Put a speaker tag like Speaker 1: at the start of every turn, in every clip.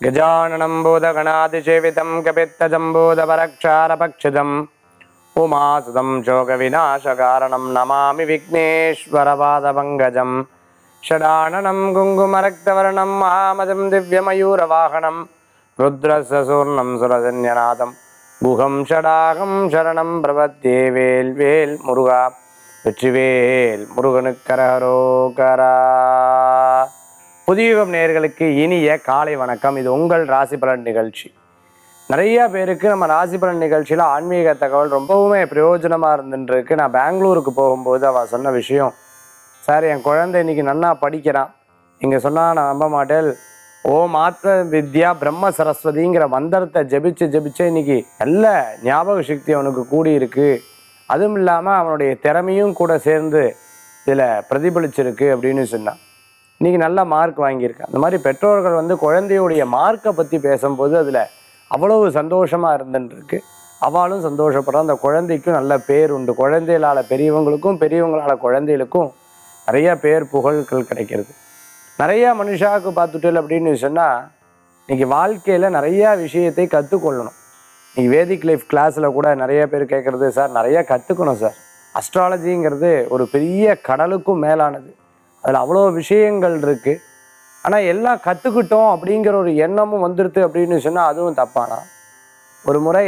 Speaker 1: गजाननं बोधगणातिसेवितं कपित्तजम्बूधपरक्षारपक्षितम् उमासुतं शोकविनाशकारणं नमामि विघ्नेश्वरपादपङ्कजं षडाननं कुङ्कुमरक्तवर्णं महामदं दिव्यमयूरवाहनं रुद्रस्य सूर्णं सुरजन्यनाथं गुहं षडाहं शरणं प्रपद्ये வேல் வேல் முருகா வெற்றிவேல் முருகனுக்கரகரோகரா புதியுகம் நேயர்களுக்கு இனிய காலை வணக்கம் இது உங்கள் ராசி பலன் நிகழ்ச்சி நிறைய பேருக்கு நம்ம ராசி பலன் நிகழ்ச்சியில் ஆன்மீக தகவல் ரொம்பவுமே பிரயோஜனமாக இருந்துருக்கு நான் பெங்களூருக்கு போகும்போது அவள் சொன்ன விஷயம் சார் என் குழந்தை இன்னைக்கு நன்னா படிக்கிறான் இங்கே சொன்னால் நான் நம்ப மாட்டேன் ஓ மாத்திர வித்யா பிரம்ம சரஸ்வதிங்கிற மந்திரத்தை ஜெபிச்சு ஜெபிச்சு இன்னைக்கு நல்ல ஞாபக சக்தி அவனுக்கு கூடி இருக்கு அதுவும் இல்லாமல் அவனுடைய திறமையும் கூட சேர்ந்து இதில் பிரதிபலிச்சிருக்கு அப்படின்னு சொன்னான் இன்னைக்கு நல்ல மார்க் வாங்கியிருக்கேன் அந்த மாதிரி பெற்றோர்கள் வந்து குழந்தையுடைய மார்க்கை பற்றி பேசும்போது அதில் அவ்வளவு சந்தோஷமாக இருந்துருக்கு அவளும் சந்தோஷப்படுறா அந்த குழந்தைக்கும் நல்ல பேர் உண்டு குழந்தைகளால் பெரியவங்களுக்கும் பெரியவங்களால் குழந்தைகளுக்கும் நிறைய பேர் புகழ்கள் கிடைக்கிறது நிறைய மனுஷாவுக்கு பார்த்துட்டு அப்படின்னு சொன்னால் இன்னைக்கு வாழ்க்கையில் நிறைய விஷயத்தை கற்றுக்கொள்ளணும் இன்னைக்கு வேதிக் லைஃப் கிளாஸில் கூட நிறைய பேர் கேட்குறது சார் நிறைய கற்றுக்கணும் சார் அஸ்ட்ராலஜிங்கிறது ஒரு பெரிய கடலுக்கும் மேலானது அதில் அவ்வளோ விஷயங்கள் இருக்குது ஆனால் எல்லாம் கற்றுக்கிட்டோம் அப்படிங்கிற ஒரு எண்ணமும் வந்துடுது அப்படின்னு சொன்னால் அதுவும் தப்பானா ஒரு முறை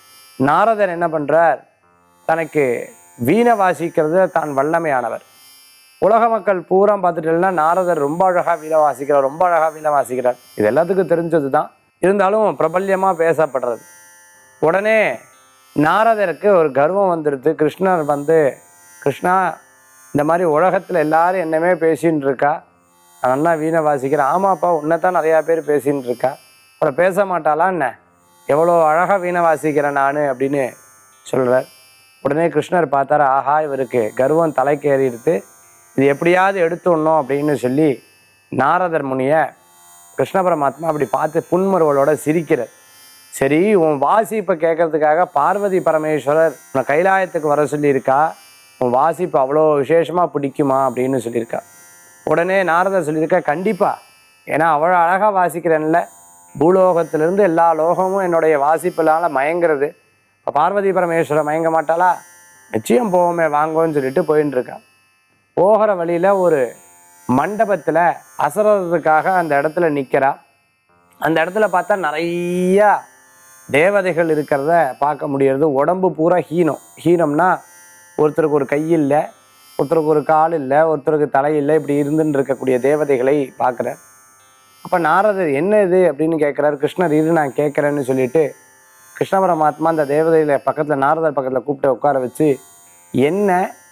Speaker 1: நாரதர் என்ன பண்ணுறார் தனக்கு வீணை வாசிக்கிறதுல தான் வல்லமையானவர் உலக மக்கள் பூரா பார்த்துட்டேன்னா நாரதர் ரொம்ப அழகாக வீணை வாசிக்கிறார் ரொம்ப அழகாக வீணை வாசிக்கிறார் இது எல்லாத்துக்கும் தெரிஞ்சது தான் இருந்தாலும் பிரபல்யமாக பேசப்படுறது உடனே நாரதருக்கு ஒரு கர்வம் வந்துடுது கிருஷ்ணர் வந்து கிருஷ்ணா இந்த மாதிரி உலகத்தில் எல்லாரும் என்னமே பேசின்னு இருக்கா நான் நல்லா வீணை வாசிக்கிறேன் ஆமாப்பா உன்னை தான் நிறையா பேர் பேசின்னு இருக்கா அப்புறம் பேச மாட்டாளா என்ன எவ்வளோ அழகாக வீணை வாசிக்கிறேன் நான் அப்படின்னு சொல்கிறார் உடனே கிருஷ்ணர் பார்த்தாரு ஆஹா இவருக்கு கர்வம் தலைக்கேறிடுது இது எப்படியாவது எடுத்துடணும் அப்படின்னு சொல்லி நாரதர் முனிய கிருஷ்ண பரமாத்மா அப்படி பார்த்து புன்முறுவலோட சிரிக்கிறார் சரி உன் வாசிப்பை கேட்கறதுக்காக பார்வதி பரமேஸ்வரர் உன்னை கைலாயத்துக்கு வர சொல்லியிருக்கா உன் வாசிப்பு அவ்வளோ விசேஷமாக பிடிக்குமா அப்படின்னு சொல்லியிருக்கா உடனே நாரதர் சொல்லியிருக்கா கண்டிப்பா ஏன்னா அவ்வளோ அழகாக வாசிக்கிறேன்ல பூலோகத்திலிருந்து எல்லா லோகமும் என்னுடைய வாசிப்பினால மயங்கிறது இப்போ பார்வதி பரமேஸ்வரர் மயங்க மாட்டாளா நிச்சயம் போவோமே வாங்கோன்னு சொல்லிட்டு போயின்னு இருக்கா போகிற வழியில் ஒரு மண்டபத்தில் அசரதுக்காக அந்த இடத்துல நிற்கிறா அந்த இடத்துல பார்த்தா நிறையா தேவதைகள் இருக்கிறத பார்க்க முடியறது உடம்பு பூரா ஹீனம் ஹீனம்னா ஒருத்தருக்கு ஒரு கை இல்லை ஒருத்தருக்கு ஒரு கால் இல்லை ஒருத்தருக்கு தலை இல்லை இப்படி இருந்துன்னு இருக்கக்கூடிய தேவதைகளை பார்க்குறார் அப்போ நாரதர் என்ன இது அப்படின்னு கேட்குறாரு கிருஷ்ணர் இரு நான் கேட்குறேன்னு சொல்லிட்டு கிருஷ்ண பரமாத்மா அந்த தேவதையில பக்கத்தில் நாரதர் பக்கத்தில் கூப்பிட்டு உட்கார வச்சு என்ன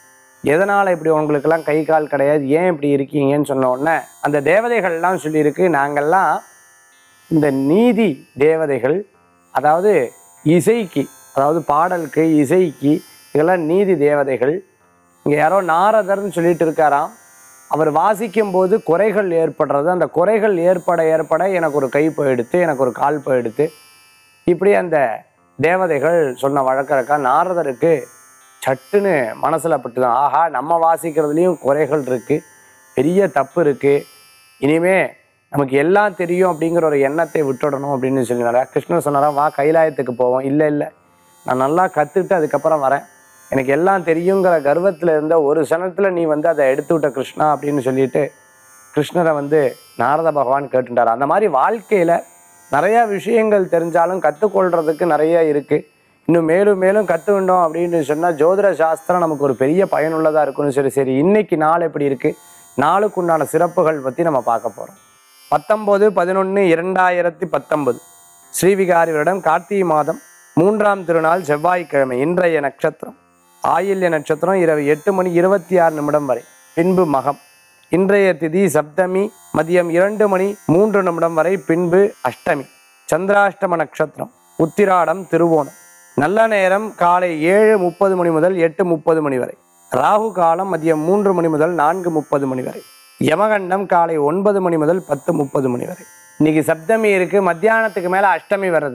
Speaker 1: எதனால் இப்படி உங்களுக்கெல்லாம் கை கால் கிடையாது ஏன் இப்படி இருக்கீங்கன்னு சொன்ன உடனே அந்த தேவதைகள்லாம் சொல்லியிருக்கு நாங்கள்லாம் இந்த நீதி தேவதைகள் அதாவது இசைக்கு அதாவது பாடலுக்கு இசைக்கு இதெல்லாம் நீதி தேவதைகள் இங்கே யாரோ நாரதர்னு சொல்லிட்டு இருக்காராம் அவர் வாசிக்கும் போது குறைகள் ஏற்படுறது அந்த குறைகள் ஏற்பட ஏற்பட எனக்கு ஒரு கை போயிடுத்து எனக்கு ஒரு கால் போயிடுத்து இப்படி அந்த தேவதைகள் சொன்ன வழக்கறக்கா நாரதருக்கு சட்டுன்னு மனசில் பட்டுதான் ஆஹா நம்ம வாசிக்கிறதுலேயும் குறைகள் இருக்குது பெரிய தப்பு இருக்குது இனிமே நமக்கு எல்லாம் தெரியும் அப்படிங்கிற ஒரு எண்ணத்தை விட்டுடணும் அப்படின்னு சொல்லினாரா கிருஷ்ணர் சொன்னாரா வா கைலாயத்துக்கு போவோம் இல்லை இல்லை நான் நல்லா கற்றுட்டு அதுக்கப்புறம் வரேன் எனக்கு எல்லாம் தெரியுங்கிற கர்வத்தில் இருந்த ஒரு சனத்தில் நீ வந்து அதை எடுத்து விட்ட கிருஷ்ணா அப்படின்னு சொல்லிட்டு கிருஷ்ணரை வந்து நாரத பகவான் கேட்டுட்டார் அந்த மாதிரி வாழ்க்கையில் நிறையா விஷயங்கள் தெரிஞ்சாலும் கற்றுக்கொள்றதுக்கு நிறைய இருக்குது இன்னும் மேலும் மேலும் கற்றுக்கிட்டோம் அப்படின்னு சொன்னால் ஜோதிட சாஸ்திரம் நமக்கு ஒரு பெரிய பயனுள்ளதாக இருக்குன்னு சரி சரி இன்னைக்கு நாள் எப்படி இருக்குது நாளுக்குண்டான சிறப்புகள் பற்றி நம்ம பார்க்க போகிறோம் பத்தொம்போது பதினொன்று இரண்டாயிரத்தி பத்தொன்பது ஸ்ரீவிகாரி வருடம் கார்த்திகை மாதம் மூன்றாம் திருநாள் செவ்வாய்க்கிழமை இன்றைய நட்சத்திரம் ஆயில்ய நட்சத்திரம் இரவு எட்டு மணி இருபத்தி ஆறு நிமிடம் வரை பின்பு மகம் இன்றைய திதி சப்தமி மதியம் இரண்டு மணி மூன்று நிமிடம் வரை பின்பு அஷ்டமி சந்திராஷ்டம நட்சத்திரம் உத்திராடம் திருவோணம் நல்ல நேரம் காலை ஏழு முப்பது மணி முதல் எட்டு முப்பது மணி வரை ராகு காலம் மதியம் மூன்று மணி முதல் நான்கு முப்பது மணி வரை யமகண்டம் காலை ஒன்பது மணி முதல் பத்து முப்பது மணி வரை இன்னைக்கு சப்தமி இருக்கு மத்தியானத்துக்கு மேலே அஷ்டமி வருது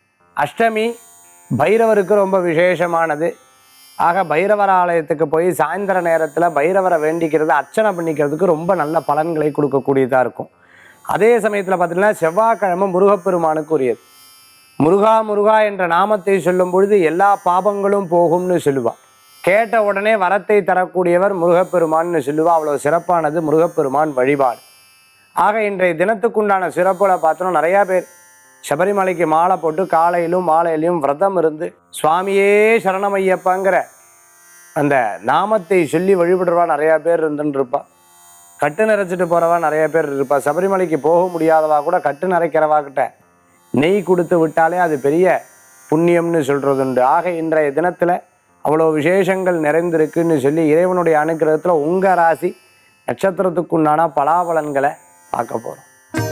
Speaker 1: அஷ்டமி பைரவருக்கு ரொம்ப விசேஷமானது ஆக பைரவர் ஆலயத்துக்கு போய் சாயந்தர நேரத்தில் பைரவரை வேண்டிக்கிறது அர்ச்சனை பண்ணிக்கிறதுக்கு ரொம்ப நல்ல பலன்களை கொடுக்கக்கூடியதாக இருக்கும் அதே சமயத்தில் பார்த்தீங்கன்னா செவ்வாய்க்கிழமை முருகப்பெருமானுக்கு உரியது முருகா முருகா என்ற நாமத்தை சொல்லும் பொழுது எல்லா பாபங்களும் போகும்னு சொல்லுவா கேட்ட உடனே வரத்தை தரக்கூடியவர் முருகப்பெருமான்னு சொல்லுவா அவ்வளோ சிறப்பானது முருகப்பெருமான் வழிபாடு ஆக இன்றைய தினத்துக்குண்டான சிறப்புல பார்த்தோன்னா நிறையா பேர் சபரிமலைக்கு மாலை போட்டு காலையிலும் மாலையிலும் விரதம் இருந்து சுவாமியே சரணமையப்பங்கிற அந்த நாமத்தை சொல்லி வழிபடுறவா நிறையா பேர் இருந்துன்னு இருப்பா கட்டு நிறைச்சிட்டு போறவா நிறைய பேர் இருப்பா சபரிமலைக்கு போக முடியாதவா கூட கட்டு நிறைக்கிறவா கிட்ட நெய் கொடுத்து விட்டாலே அது பெரிய புண்ணியம்னு சொல்றது உண்டு ஆக இன்றைய தினத்துல அவ்வளோ விசேஷங்கள் நிறைந்திருக்குன்னு சொல்லி இறைவனுடைய அனுக்கிரகத்துல உங்க ராசி நட்சத்திரத்துக்குண்டான பலாபலன்களை பார்க்க போறோம்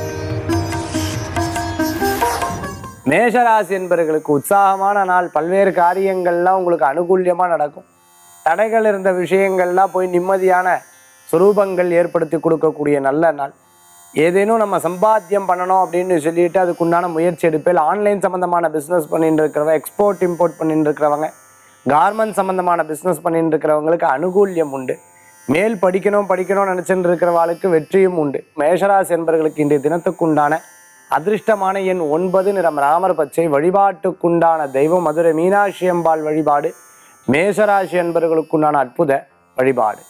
Speaker 1: மேஷராசி என்பவர்களுக்கு உற்சாகமான நாள் பல்வேறு காரியங்கள்லாம் உங்களுக்கு அனுகூல்யமா நடக்கும் தடைகள் இருந்த விஷயங்கள்லாம் போய் நிம்மதியான சுரூபங்கள் ஏற்படுத்தி கொடுக்கக்கூடிய நல்ல நாள் ஏதேனும் நம்ம சம்பாத்தியம் பண்ணணும் அப்படின்னு சொல்லிட்டு அதுக்குண்டான முயற்சி எடுப்பில் ஆன்லைன் சம்மந்தமான பிஸ்னஸ் பண்ணிட்டு இருக்கிறவங்க எக்ஸ்போர்ட் இம்போர்ட் பண்ணிட்டு இருக்கிறவங்க கார்மெண்ட் சம்மந்தமான பிஸ்னஸ் பண்ணிட்டு இருக்கிறவங்களுக்கு அனுகூல்யம் உண்டு மேல் படிக்கணும் படிக்கணும்னு நினச்சிட்டு இருக்கிறவாளுக்கு வெற்றியும் உண்டு மேஷராசி என்பவர்களுக்கு இன்றைய தினத்துக்குண்டான அதிர்ஷ்டமான எண் ஒன்பது நிறம் ராமர் பச்சை வழிபாட்டுக்குண்டான தெய்வம் மதுரை மீனாட்சி அம்பாள் வழிபாடு மேஷராசி என்பவர்களுக்குண்டான அற்புத வழிபாடு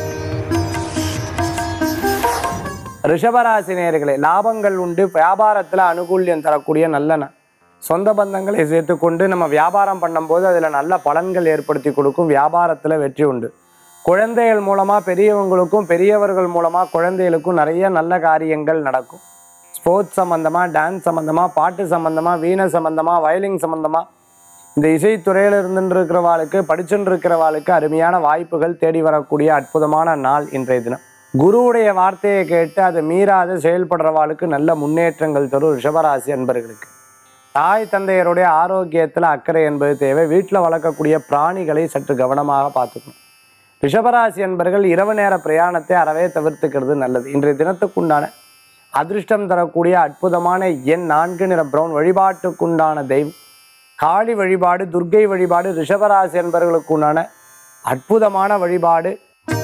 Speaker 1: ரிஷபராசி நேயர்களே லாபங்கள் உண்டு வியாபாரத்தில் அனுகூல்யம் தரக்கூடிய நல்ல நாள் சொந்த பந்தங்களை சேர்த்துக்கொண்டு நம்ம வியாபாரம் பண்ணும்போது அதில் நல்ல பலன்கள் ஏற்படுத்தி கொடுக்கும் வியாபாரத்தில் வெற்றி உண்டு குழந்தைகள் மூலமாக பெரியவங்களுக்கும் பெரியவர்கள் மூலமாக குழந்தைகளுக்கும் நிறைய நல்ல காரியங்கள் நடக்கும் ஸ்போர்ட்ஸ் சம்மந்தமாக டான்ஸ் சம்மந்தமாக பாட்டு சம்மந்தமாக வீணை சம்மந்தமாக வயலின் சம்மந்தமாக இந்த இசைத்துறையில் இருந்துட்டு இருக்கிறவாளுக்கு படிச்சுட்டு இருக்கிறவாளுக்கு அருமையான வாய்ப்புகள் தேடி வரக்கூடிய அற்புதமான நாள் இன்றைய தினம் குருவுடைய வார்த்தையை கேட்டு அதை மீறாத செயல்படுறவாளுக்கு நல்ல முன்னேற்றங்கள் தரும் ரிஷபராசி அன்பர்களுக்கு தாய் தந்தையருடைய ஆரோக்கியத்தில் அக்கறை என்பது தேவை வீட்டில் வளர்க்கக்கூடிய பிராணிகளை சற்று கவனமாக பார்த்துக்கணும் ரிஷபராசி என்பர்கள் இரவு நேர பிரயாணத்தை அறவே தவிர்த்துக்கிறது நல்லது இன்றைய தினத்துக்குண்டான அதிர்ஷ்டம் தரக்கூடிய அற்புதமான எண் நான்கு நிற பிரவுன் வழிபாட்டுக்குண்டான தெய்வம் காளி வழிபாடு துர்க்கை வழிபாடு ரிஷபராசி என்பவர்களுக்குண்டான அற்புதமான வழிபாடு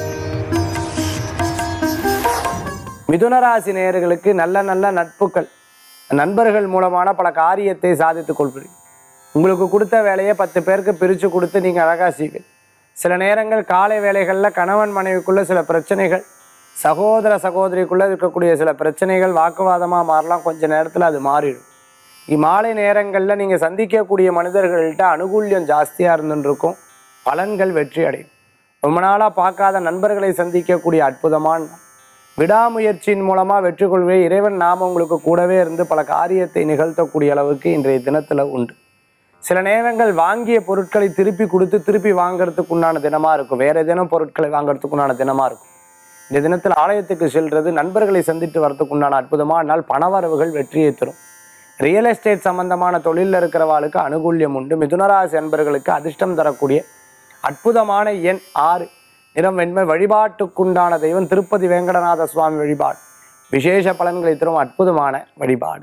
Speaker 1: மிதுனராசி நேயர்களுக்கு நல்ல நல்ல நட்புகள் நண்பர்கள் மூலமான பல காரியத்தை சாதித்துக் கொள்வீர்கள் உங்களுக்கு கொடுத்த வேலையை பத்து பேருக்கு பிரித்து கொடுத்து நீங்கள் அழகாக செய்வீங்க சில நேரங்கள் காலை வேலைகளில் கணவன் மனைவிக்குள்ள சில பிரச்சனைகள் சகோதர சகோதரிக்குள்ளே இருக்கக்கூடிய சில பிரச்சனைகள் வாக்குவாதமாக மாறலாம் கொஞ்ச நேரத்தில் அது மாறிடும் இம்மாலை நேரங்களில் நீங்கள் சந்திக்கக்கூடிய மனிதர்கள்ட்ட அனுகூல்யம் ஜாஸ்தியாக இருந்துருக்கும் பலன்கள் வெற்றி அடையும் ரொம்ப நாளாக பார்க்காத நண்பர்களை சந்திக்கக்கூடிய அற்புதமான நாள். விடாமுயற்சியின் மூலமாக வெற்றி கொள்வே இறைவன் நாம உங்களுக்கு கூடவே இருந்து பல காரியத்தை நிகழ்த்தக்கூடிய அளவுக்கு இன்றைய தினத்தில் உண்டு சில நேரங்கள் வாங்கிய பொருட்களை திருப்பி கொடுத்து திருப்பி வாங்குறதுக்கு உண்டான தினமாக இருக்கும் வேற ஏதேனும் பொருட்களை வாங்குறதுக்கு உண்டான தினமாக இருக்கும் இந்த தினத்தில் ஆலயத்துக்கு செல்றது நண்பர்களை சந்தித்து வரதுக்கு உண்டான அற்புதமான நாள் பணவரவுகள் வெற்றியை தரும் ரியல் எஸ்டேட் சம்பந்தமான தொழிலில் இருக்கிறவாளுக்கு அனுகூல்யம் உண்டு மிதுனராசி அன்பர்களுக்கு அதிர்ஷ்டம் தரக்கூடிய அற்புதமான எண் ஆறு நிறம் வெண்மை வழிபாட்டுக்குண்டான தெய்வம் திருப்பதி வேங்கடநாத சுவாமி வழிபாடு விசேஷ பலன்களை தரும் அற்புதமான வழிபாடு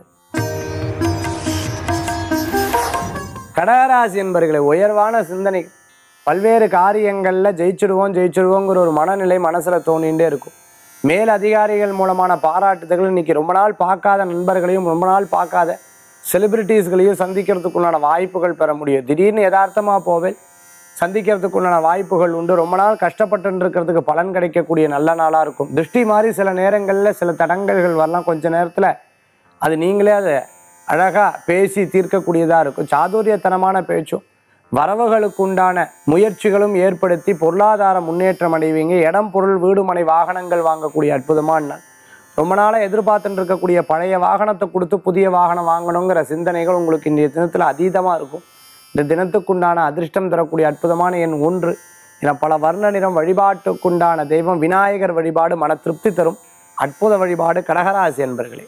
Speaker 1: கடகராசி என்பர்களை உயர்வான சிந்தனை பல்வேறு காரியங்களில் ஜெயிச்சிடுவோம் ஜெயிச்சிடுவோங்கிற ஒரு மனநிலை மனசில் தோணிகிட்டே இருக்கும் மேல் அதிகாரிகள் மூலமான பாராட்டுதல்கள் இன்னைக்கு ரொம்ப நாள் பார்க்காத நண்பர்களையும் ரொம்ப நாள் பார்க்காத செலிபிரிட்டிஸ்களையும் சந்திக்கிறதுக்குண்டான வாய்ப்புகள் பெற முடியும் திடீர்னு யதார்த்தமாக போவேன் சந்திக்கிறதுக்குண்டான வாய்ப்புகள் உண்டு ரொம்ப நாள் கஷ்டப்பட்டு இருக்கிறதுக்கு பலன் கிடைக்கக்கூடிய நல்ல நாளாக இருக்கும் திருஷ்டி மாதிரி சில நேரங்களில் சில தடங்கல்கள் வரலாம் கொஞ்ச நேரத்தில் அது நீங்களே அதை அழகாக பேசி தீர்க்கக்கூடியதாக இருக்கும் சாதுரியத்தனமான பேச்சும் வரவுகளுக்கு உண்டான முயற்சிகளும் ஏற்படுத்தி பொருளாதார முன்னேற்றம் அடைவீங்க இடம் பொருள் வீடு மனை வாகனங்கள் வாங்கக்கூடிய அற்புதமான நாள் ரொம்ப நாளாக எதிர்பார்த்துட்டு இருக்கக்கூடிய பழைய வாகனத்தை கொடுத்து புதிய வாகனம் வாங்கணுங்கிற சிந்தனைகள் உங்களுக்கு இன்றைய தினத்தில் அதீதமாக இருக்கும் இந்த தினத்துக்குண்டான அதிர்ஷ்டம் தரக்கூடிய அற்புதமான எண் ஒன்று என பல வர்ண நிறம் வழிபாட்டுக்குண்டான தெய்வம் விநாயகர் வழிபாடு மன திருப்தி தரும் அற்புத வழிபாடு கடகராசி என்பர்களே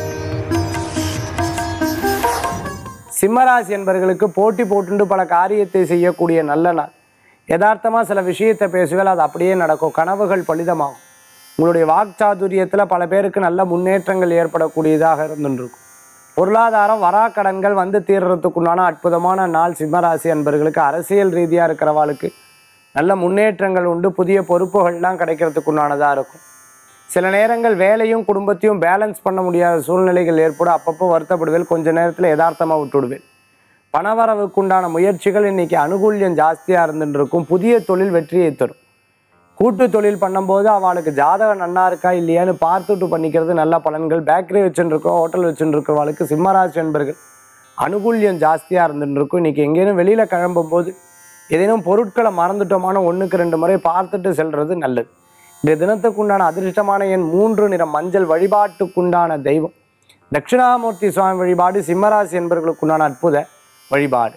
Speaker 1: சிம்மராசி என்பவர்களுக்கு போட்டி போட்டுண்டு பல காரியத்தை செய்யக்கூடிய நல்ல நாள் யதார்த்தமாக சில விஷயத்தை பேசுவேல் அது அப்படியே நடக்கும் கனவுகள் பலிதமாகும் உங்களுடைய வாக்சாதுரியத்தில் பல பேருக்கு நல்ல முன்னேற்றங்கள் ஏற்படக்கூடியதாக இருந்துருக்கும் பொருளாதாரம் வராக்கடன்கள் வந்து தீர்றதுக்குண்டான அற்புதமான நாள் சிம்மராசி என்பவர்களுக்கு அரசியல் ரீதியாக இருக்கிறவாளுக்கு நல்ல முன்னேற்றங்கள் உண்டு புதிய பொறுப்புகள்லாம் கிடைக்கிறதுக்குண்டானதாக இருக்கும் சில நேரங்கள் வேலையும் குடும்பத்தையும் பேலன்ஸ் பண்ண முடியாத சூழ்நிலைகள் ஏற்படும் அப்பப்போ வருத்தப்படுவேன் கொஞ்ச நேரத்தில் யதார்த்தமாக விட்டுடுவேன் பணவரவுக்குண்டான முயற்சிகள் இன்னைக்கு அனுகூல்யம் ஜாஸ்தியாக இருந்துட்டு இருக்கும் புதிய தொழில் வெற்றியை தரும் கூட்டு தொழில் பண்ணும்போது அவளுக்கு ஜாதகம் நன்னா இருக்கா இல்லையான்னு பார்த்துட்டு பண்ணிக்கிறது நல்ல பலன்கள் பேக்கரி வச்சுட்டு இருக்கோம் ஹோட்டல் வச்சுட்டு இருக்கிறவளுக்கு சிம்மராசி என்பர்கள் அனுகூல்யம் ஜாஸ்தியாக இருந்துட்டு இருக்கும் இன்னைக்கு எங்கேயும் வெளியில் கிளம்பும்போது ஏதேனும் பொருட்களை மறந்துட்டோமான ஒன்றுக்கு ரெண்டு முறை பார்த்துட்டு செல்றது நல்லது இந்த தினத்துக்குண்டான அதிர்ஷ்டமான எண் மூன்று நிறம் மஞ்சள் வழிபாட்டுக்குண்டான தெய்வம் தட்சிணாமூர்த்தி சுவாமி வழிபாடு சிம்மராசி என்பவர்களுக்குண்டான அற்புத வழிபாடு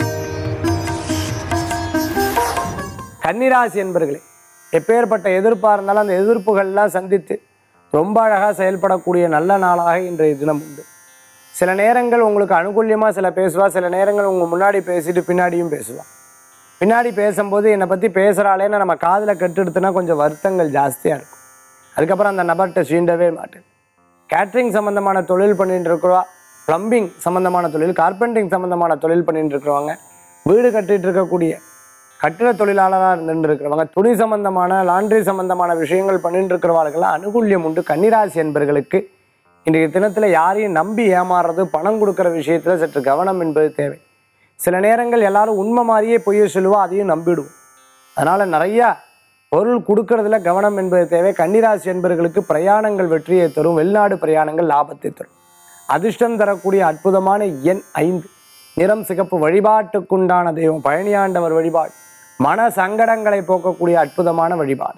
Speaker 1: கன்னிராசி என்பர்களே எப்பேற்பட்ட எதிர்ப்பாக இருந்தாலும் அந்த எதிர்ப்புகள்லாம் சந்தித்து ரொம்ப அழகாக செயல்படக்கூடிய நல்ல நாளாக இன்றைய தினம் உண்டு சில நேரங்கள் உங்களுக்கு அனுகூல்யமாக சில பேசுவா சில நேரங்கள் உங்கள் முன்னாடி பேசிட்டு பின்னாடியும் பேசுவா பின்னாடி பேசும்போது என்னை பற்றி பேசுகிறாளேன்னு நம்ம காதில் கெட்டுடுத்துனா கொஞ்சம் வருத்தங்கள் ஜாஸ்தியாக இருக்கும் அதுக்கப்புறம் அந்த நபர்கிட்ட சீண்டவே மாட்டேன் கேட்ரிங் சம்மந்தமான தொழில் பண்ணிட்டு இருக்கிறவா ப்ளம்பிங் சம்மந்தமான தொழில் கார்பெண்டிங் சம்மந்தமான தொழில் பண்ணிட்டு இருக்கிறவங்க வீடு கட்டிட்டு இருக்கக்கூடிய கட்டிட தொழிலாளராக இருந்துட்டு இருக்கிறவங்க துணி சம்பந்தமான லாண்ட்ரி சம்பந்தமான விஷயங்கள் பண்ணிட்டு இருக்கிறவர்களுக்கெல்லாம் அனுகூல்யம் உண்டு கன்னிராசி என்பர்களுக்கு இன்றைய தினத்தில் யாரையும் நம்பி ஏமாறுறது பணம் கொடுக்குற விஷயத்தில் சற்று கவனம் என்பது தேவை சில நேரங்கள் எல்லாரும் உண்மை மாதிரியே பொய்ய சொல்லுவா அதையும் நம்பிடுவோம் அதனால் நிறையா பொருள் கொடுக்கறதுல கவனம் என்பது தேவை கன்னிராசி என்பர்களுக்கு பிரயாணங்கள் வெற்றியை தரும் வெளிநாடு பிரயாணங்கள் லாபத்தை தரும் அதிர்ஷ்டம் தரக்கூடிய அற்புதமான எண் ஐந்து நிறம் சிகப்பு வழிபாட்டுக்குண்டான தெய்வம் பழனியாண்டவர் வழிபாடு மன சங்கடங்களை போக்கக்கூடிய அற்புதமான வழிபாடு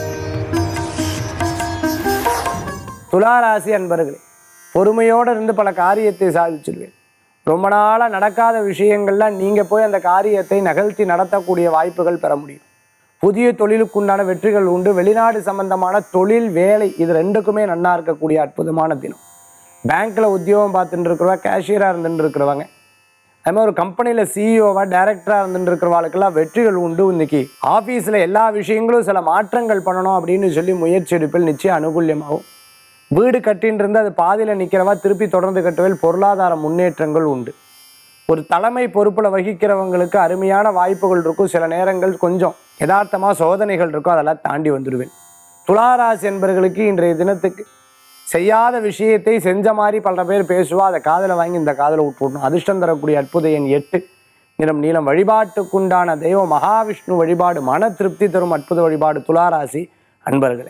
Speaker 1: துளாராசி அன்பர்களே பொறுமையோடு இருந்து பல காரியத்தை சாதிச்சிருவேன் ரொம்ப நாளாக நடக்காத விஷயங்கள்லாம் நீங்கள் போய் அந்த காரியத்தை நகர்த்தி நடத்தக்கூடிய வாய்ப்புகள் பெற முடியும் புதிய தொழிலுக்குண்டான வெற்றிகள் உண்டு வெளிநாடு சம்பந்தமான தொழில் வேலை இது ரெண்டுக்குமே நன்னா இருக்கக்கூடிய அற்புதமான தினம் பேங்க்கில் உத்தியோகம் பார்த்துட்டு இருக்கிறவங்க கேஷியராக இருந்துட்டு இருக்கிறவங்க அது மாதிரி ஒரு கம்பெனியில் சிஇஓவாக டைரக்டராக இருந்துட்டு இருக்கிறவாளுக்கெல்லாம் வெற்றிகள் உண்டு இன்னைக்கு ஆஃபீஸில் எல்லா விஷயங்களும் சில மாற்றங்கள் பண்ணணும் அப்படின்னு சொல்லி முயற்சி எடுப்பில் நிச்சயம் அனுகூல்யமாகும் வீடு கட்டின்னு இருந்து அது பாதியில் நிற்கிறவா திருப்பி தொடர்ந்து கட்டுவதில் பொருளாதார முன்னேற்றங்கள் உண்டு ஒரு தலைமை பொறுப்பில் வகிக்கிறவங்களுக்கு அருமையான வாய்ப்புகள் இருக்கும் சில நேரங்கள் கொஞ்சம் யதார்த்தமாக சோதனைகள் இருக்கும் அதெல்லாம் தாண்டி வந்துடுவேன் துளாராசி என்பவர்களுக்கு இன்றைய தினத்துக்கு செய்யாத விஷயத்தை செஞ்ச மாதிரி பல பேர் பேசுவா அதை காதில் வாங்கி இந்த காதில் விட்டுவிடணும் அதிர்ஷ்டம் தரக்கூடிய அற்புத எண் எட்டு நிறம் நீளம் வழிபாட்டுக்குண்டான தெய்வம் மகாவிஷ்ணு வழிபாடு மன திருப்தி தரும் அற்புத வழிபாடு துளாராசி அன்பர்களே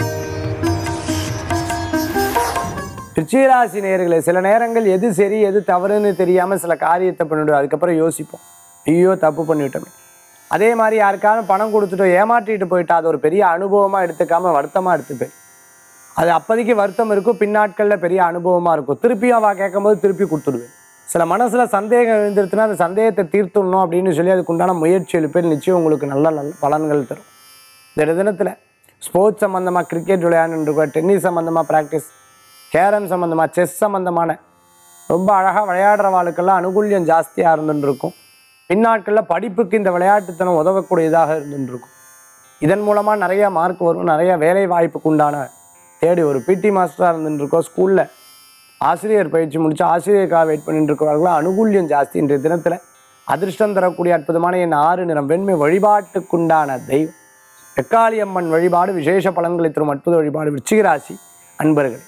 Speaker 1: ரிச்சிராசி நேயர்களே சில நேரங்கள் எது சரி எது தவறுன்னு தெரியாமல் சில காரியத்தை பண்ணிவிடுவோம் அதுக்கப்புறம் யோசிப்போம் ஐயோ தப்பு பண்ணிவிட்டோமே அதே மாதிரி யாருக்காவது பணம் கொடுத்துட்டோ ஏமாற்றிட்டு போயிட்டா அது ஒரு பெரிய அனுபவமாக எடுத்துக்காம வருத்தமாக எடுத்துப்பேன் அது அப்போதைக்கு வருத்தம் இருக்கும் பின்னாட்களில் பெரிய அனுபவமாக இருக்கும் திருப்பியும் அவள் கேட்கும்போது திருப்பி கொடுத்துடுவேன் சில மனசில் சந்தேகம் எழுந்திருச்சுன்னா அந்த சந்தேகத்தை தீர்த்துடணும் அப்படின்னு சொல்லி அதுக்குண்டான முயற்சி எழுப்பேன் நிச்சயம் உங்களுக்கு நல்ல நல்ல பலன்கள் தரும் இந்த தினத்தில் ஸ்போர்ட்ஸ் சம்மந்தமாக கிரிக்கெட் விளையாண்டுருக்கோம் டென்னிஸ் சம்மந்தமாக ப்ராக்டிஸ் கேரம் சம்மந்தமாக செஸ் சம்மந்தமான ரொம்ப அழகாக விளையாடுறவாளுக்கெல்லாம் அனுகூல்யம் ஜாஸ்தியாக இருந்துட்டு இருக்கும் பின்னாட்களில் படிப்புக்கு இந்த விளையாட்டுத்தனம் உதவக்கூடியதாக இருந்துட்டு இருக்கும் இதன் மூலமாக நிறைய மார்க் வரும் நிறைய வேலை வாய்ப்புக்கு உண்டான தேடி ஒரு பிடி மாஸ்டராக இருந்துட்டு இருக்கோம் ஸ்கூலில் ஆசிரியர் பயிற்சி முடிச்சு ஆசிரியருக்காக வெயிட் பண்ணிட்டு இருக்கிறவர்களும் அனுகூல்யம் ஜாஸ்தி இன்றைய தினத்தில் அதிர்ஷ்டம் தரக்கூடிய அற்புதமான என் ஆறு நிறம் வெண்மை வழிபாட்டுக்குண்டான தெய்வம் வெக்காளியம்மன் வழிபாடு விசேஷ பலன்களை தரும் அற்புத வழிபாடு விருச்சிகராசி அன்பர்களே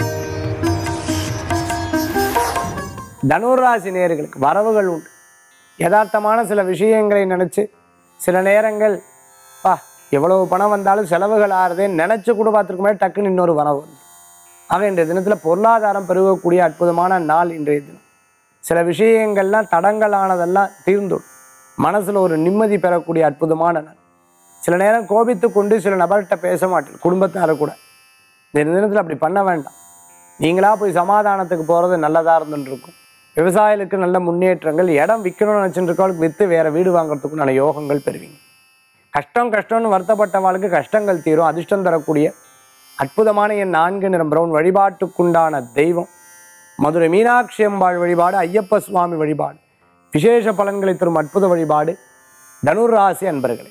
Speaker 1: தனுராசி நேயர்களுக்கு வரவுகள் உண்டு யதார்த்தமான சில விஷயங்களை நினச்சி சில நேரங்கள் பா எவ்வளவு பணம் வந்தாலும் செலவுகள் ஆறுதே நினச்சி கூட பார்த்துருக்க மாதிரி டக்குன்னு இன்னொரு வரவு வந்து ஆக இன்றைய தினத்தில் பொருளாதாரம் பெருகக்கூடிய அற்புதமான நாள் இன்றைய தினம் சில விஷயங்கள்லாம் தடங்கலானதெல்லாம் தீர்ந்துடும் மனசில் ஒரு நிம்மதி பெறக்கூடிய அற்புதமான நாள் சில நேரம் கோபித்து கொண்டு சில நபர்கிட்ட பேச மாட்டேன் குடும்பத்தார கூட இந்த தினத்தில் அப்படி பண்ண வேண்டாம் நீங்களா போய் சமாதானத்துக்கு போகிறது நல்லதாக இருந்துட்டு இருக்கும் விவசாயிகளுக்கு நல்ல முன்னேற்றங்கள் இடம் விற்கணும்னு நினச்சிட்டு இருக்கவங்களுக்கு விற்று வேறு வீடு வாங்குறதுக்கு நல்ல யோகங்கள் பெறுவீங்க கஷ்டம் கஷ்டம்னு வருத்தப்பட்டவாளுக்கு கஷ்டங்கள் தீரும் அதிர்ஷ்டம் தரக்கூடிய அற்புதமான என் நான்கு நிறம் பிரவுன் வழிபாட்டுக்குண்டான தெய்வம் மதுரை மீனாட்சி அம்பாள் வழிபாடு ஐயப்ப சுவாமி வழிபாடு விசேஷ பலன்களை தரும் அற்புத வழிபாடு தனுராசி அன்பர்களே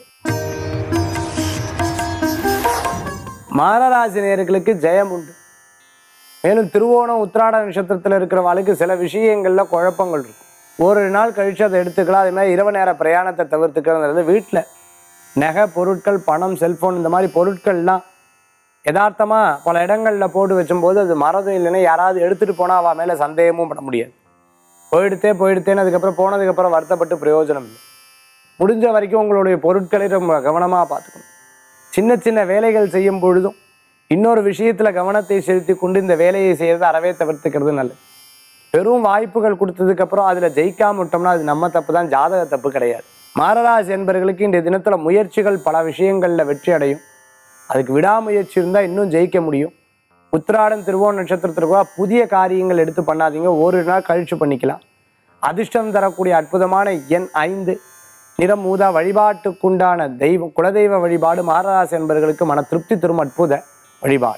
Speaker 1: மாரராசி நேயர்களுக்கு ஜெயம் உண்டு மேலும் திருவோணம் உத்திராட நட்சத்திரத்தில் இருக்கிறவாளுக்கு சில விஷயங்களில் குழப்பங்கள் இருக்கும் ஒரு நாள் கழிச்சு அதை எடுத்துக்கலாம் அதே மாதிரி இரவு நேர பிரயாணத்தை தவிர்த்துக்கிறது வீட்டில் நகை பொருட்கள் பணம் செல்போன் இந்த மாதிரி பொருட்கள்லாம் யதார்த்தமாக பல இடங்களில் போட்டு வச்சும்போது அது மறதும் இல்லைன்னா யாராவது எடுத்துகிட்டு போனால் அவள் மேலே சந்தேகமும் பட முடியாது போயிடுத்தே போயிடுத்தேன்னு அதுக்கப்புறம் போனதுக்கப்புறம் வருத்தப்பட்டு பிரயோஜனம் இல்லை முடிஞ்ச வரைக்கும் உங்களுடைய பொருட்களை ரொம்ப கவனமாக பார்த்துக்கணும் சின்ன சின்ன வேலைகள் செய்யும் பொழுதும் இன்னொரு விஷயத்தில் கவனத்தை செலுத்தி கொண்டு இந்த வேலையை செய்கிறது அறவே தவிர்த்துக்கிறது நல்லது பெரும் வாய்ப்புகள் கொடுத்ததுக்கப்புறம் அதில் ஜெயிக்காம விட்டோம்னா அது நம்ம தப்பு தான் ஜாதக தப்பு கிடையாது மாரராசி என்பவர்களுக்கு இந்த தினத்தில் முயற்சிகள் பல விஷயங்களில் வெற்றி அடையும் அதுக்கு விடாமுயற்சி இருந்தால் இன்னும் ஜெயிக்க முடியும் உத்திராடம் திருவோண நட்சத்திரத்திற்கு புதிய காரியங்கள் எடுத்து பண்ணாதீங்க ஒரு நாள் கழிச்சு பண்ணிக்கலாம் அதிர்ஷ்டம் தரக்கூடிய அற்புதமான எண் ஐந்து நிறம் ஊதா வழிபாட்டுக்குண்டான தெய்வம் குலதெய்வ வழிபாடு மாரராசி என்பவர்களுக்கு மன திருப்தி தரும் அற்புத வழிபாடு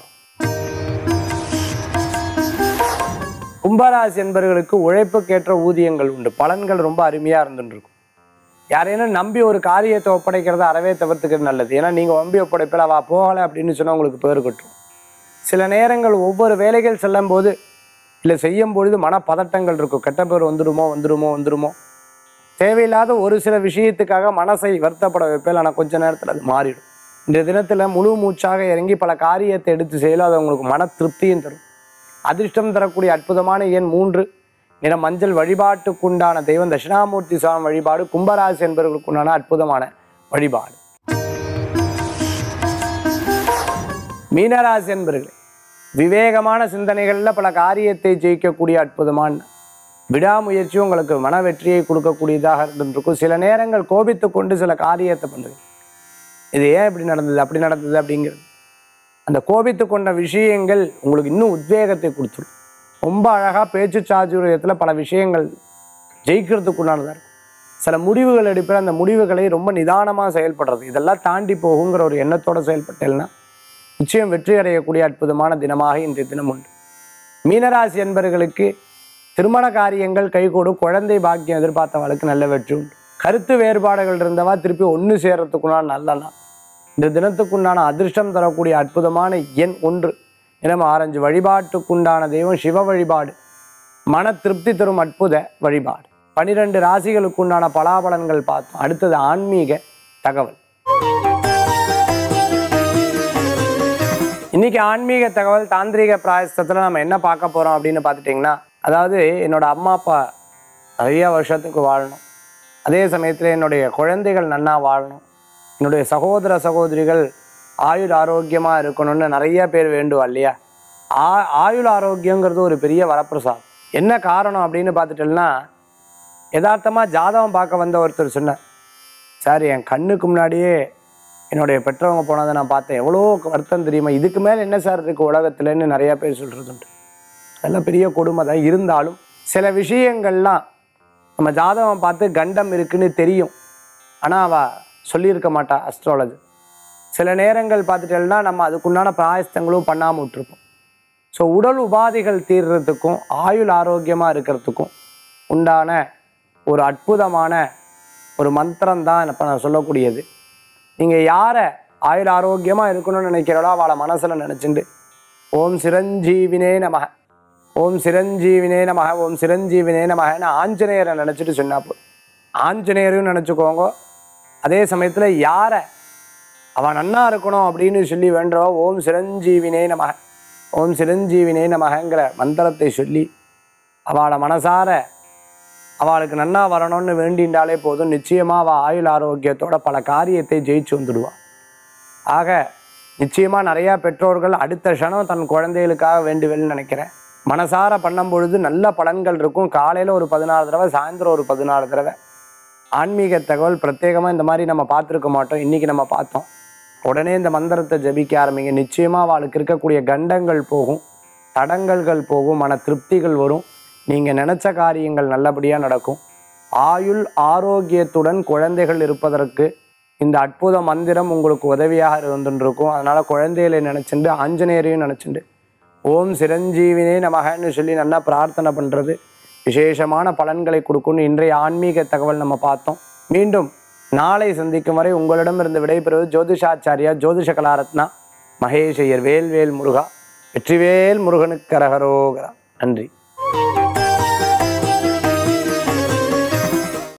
Speaker 1: கும்பராசி என்பவர்களுக்கு உழைப்புக்கேற்ற ஊதியங்கள் உண்டு பலன்கள் ரொம்ப அருமையாக இருந்துருக்கும் யாரையும் நம்பி ஒரு காரியத்தை ஒப்படைக்கிறத அறவே தவிர்த்துக்கிறது நல்லது ஏன்னா நீங்கள் நம்பி ஒப்படைப்பில் அவள் போகலை அப்படின்னு சொன்னால் உங்களுக்கு பேர் கட்டும் சில நேரங்கள் ஒவ்வொரு வேலைகள் செல்லும் போது இல்லை செய்யும் பொழுது மனப்பதட்டங்கள் இருக்கும் கெட்ட பேர் வந்துடுமோ வந்துடுமோ வந்துடுமோ தேவையில்லாத ஒரு சில விஷயத்துக்காக மனசை வருத்தப்பட வைப்பேன் ஆனால் கொஞ்ச நேரத்தில் அது மாறிடும் இந்த தினத்தில் முழு மூச்சாக இறங்கி பல காரியத்தை எடுத்து செய்யலாம் அது உங்களுக்கு மன திருப்தியும் தரும் அதிர்ஷ்டம் தரக்கூடிய அற்புதமான எண் மூன்று நிற மஞ்சள் வழிபாட்டுக்குண்டான தெய்வம் தட்சிணாமூர்த்தி சுவாமி வழிபாடு கும்பராசி என்பவர்களுக்குண்டான அற்புதமான வழிபாடு மீனராசி என்பர்களே விவேகமான சிந்தனைகளில் பல காரியத்தை ஜெயிக்கக்கூடிய அற்புதமான விடாமுயற்சி உங்களுக்கு மன வெற்றியை கொடுக்கக்கூடியதாக இருந்திருக்கும் சில நேரங்கள் கோபித்து கொண்டு சில காரியத்தை பண்ணுறது இது ஏன் இப்படி நடந்தது அப்படி நடந்தது அப்படிங்கிறது அந்த கோபித்து கொண்ட விஷயங்கள் உங்களுக்கு இன்னும் உத்வேகத்தை கொடுத்துரும் ரொம்ப அழகாக பேச்சு சாதுரியத்தில் பல விஷயங்கள் ஜெயிக்கிறதுக்குண்டானதாக இருக்கும் சில முடிவுகள் எடுப்பில் அந்த முடிவுகளை ரொம்ப நிதானமாக செயல்படுறது இதெல்லாம் தாண்டி போகுங்கிற ஒரு எண்ணத்தோட செயல்பட்டேன்னா நிச்சயம் வெற்றி அடையக்கூடிய அற்புதமான தினமாக இன்றைய தினம் உண்டு மீனராசி என்பவர்களுக்கு திருமண காரியங்கள் கைகூடும் குழந்தை பாக்கியம் எதிர்பார்த்தவளுக்கு நல்ல வெற்றி உண்டு கருத்து வேறுபாடுகள் இருந்தவா திருப்பி ஒன்று சேர்றதுக்குண்டான நல்ல நாள் இந்த தினத்துக்குண்டான அதிர்ஷ்டம் தரக்கூடிய அற்புதமான எண் ஒன்று இனம் ஆரஞ்சு வழிபாட்டுக்குண்டான தெய்வம் சிவ வழிபாடு மன திருப்தி தரும் அற்புத வழிபாடு பனிரெண்டு ராசிகளுக்குண்டான பலாபலன்கள் பார்த்தோம் அடுத்தது ஆன்மீக தகவல் இன்னைக்கு ஆன்மீக தகவல் தாந்திரிக பிராயசத்தில் நம்ம என்ன பார்க்க போகிறோம் அப்படின்னு பார்த்துட்டிங்கன்னா அதாவது என்னோட அம்மா அப்பா நிறைய வருஷத்துக்கு வாழணும் அதே சமயத்தில் என்னுடைய குழந்தைகள் நன்னா வாழணும் என்னுடைய சகோதர சகோதரிகள் ஆயுள் ஆரோக்கியமாக இருக்கணும்னு நிறைய பேர் வேண்டுவா இல்லையா ஆ ஆயுள் ஆரோக்கியங்கிறது ஒரு பெரிய வரப்பிரசாதம் என்ன காரணம் அப்படின்னு பார்த்துட்டோம்னா யதார்த்தமாக ஜாதகம் பார்க்க வந்த ஒருத்தர் சொன்னார் சார் என் கண்ணுக்கு முன்னாடியே என்னுடைய பெற்றவங்க போனதை நான் பார்த்தேன் எவ்வளோ வருத்தம் தெரியுமா இதுக்கு மேலே என்ன சார் இருக்குது உலகத்துலன்னு நிறையா பேர் சொல்கிறது உண்டு அதெல்லாம் பெரிய கொடுமை தான் இருந்தாலும் சில விஷயங்கள்லாம் நம்ம ஜாதகம் பார்த்து கண்டம் இருக்குன்னு தெரியும் ஆனால் அவள் சொல்லியிருக்க மாட்டா அஸ்ட்ராலஜி சில நேரங்கள் பார்த்துட்டேன்னா நம்ம அதுக்குண்டான பிராயஸ்தங்களும் பண்ணாமல் விட்டுருப்போம் ஸோ உடல் உபாதைகள் தீர்றதுக்கும் ஆயுள் ஆரோக்கியமாக இருக்கிறதுக்கும் உண்டான ஒரு அற்புதமான ஒரு மந்திரம் தான் இப்போ நான் சொல்லக்கூடியது நீங்கள் யாரை ஆயுள் ஆரோக்கியமாக இருக்கணும்னு நினைக்கிறீங்களோ அவளை மனசில் நினச்சிண்டு ஓம் சிரஞ்சீவினே நமக ஓம் சிரஞ்சீவினே நமக ஓம் சிரஞ்சீவினே நமகன்னு ஆஞ்சநேயரை நினச்சிட்டு சொன்னா போதும் ஆஞ்சநேயரையும் நினச்சிக்கோங்க அதே சமயத்தில் யாரை அவன் நன்னா இருக்கணும் அப்படின்னு சொல்லி வேண்டவா ஓம் சிரஞ்சீவினே நமக ஓம் சிரஞ்சீவினே நமகங்கிற மந்திரத்தை சொல்லி அவளை மனசார அவளுக்கு நன்னா வரணும்னு வேண்டின்றாலே போதும் நிச்சயமாக அவள் ஆயுள் ஆரோக்கியத்தோட பல காரியத்தை ஜெயிச்சு வந்துடுவாள் ஆக நிச்சயமாக நிறையா பெற்றோர்கள் அடுத்த க்ஷணம் தன் குழந்தைகளுக்காக வேண்டுவேன்னு நினைக்கிறேன் மனசார பண்ணும் பொழுது நல்ல பலன்கள் இருக்கும் காலையில் ஒரு பதினாறு தடவை சாயந்தரம் ஒரு பதினாறு தடவை ஆன்மீக தகவல் பிரத்யேகமாக இந்த மாதிரி நம்ம பார்த்துருக்க மாட்டோம் இன்றைக்கி நம்ம பார்த்தோம் உடனே இந்த மந்திரத்தை ஜபிக்க ஆரம்பிங்க நிச்சயமாக அவளுக்கு இருக்கக்கூடிய கண்டங்கள் போகும் தடங்கல்கள் போகும் மன திருப்திகள் வரும் நீங்கள் நினச்ச காரியங்கள் நல்லபடியாக நடக்கும் ஆயுள் ஆரோக்கியத்துடன் குழந்தைகள் இருப்பதற்கு இந்த அற்புத மந்திரம் உங்களுக்கு உதவியாக இருந்துருக்கும் அதனால் குழந்தைகளை நினச்சிண்டு ஆஞ்சநேயரையும் நினச்சிண்டு ஓம் சிரஞ்சீவினே நமகன்னு சொல்லி நல்லா பிரார்த்தனை பண்ணுறது விசேஷமான பலன்களை கொடுக்கும்னு இன்றைய ஆன்மீக தகவல் நம்ம பார்த்தோம் மீண்டும் நாளை சந்திக்கும் வரை உங்களிடமிருந்து விடைபெறுவது ஜோதிஷாச்சாரியா ஜோதிஷ கலாரத்னா மகேஷையர் வேல்வேல் முருகா வெற்றிவேல் முருகனுக்கு கரகரோகரா நன்றி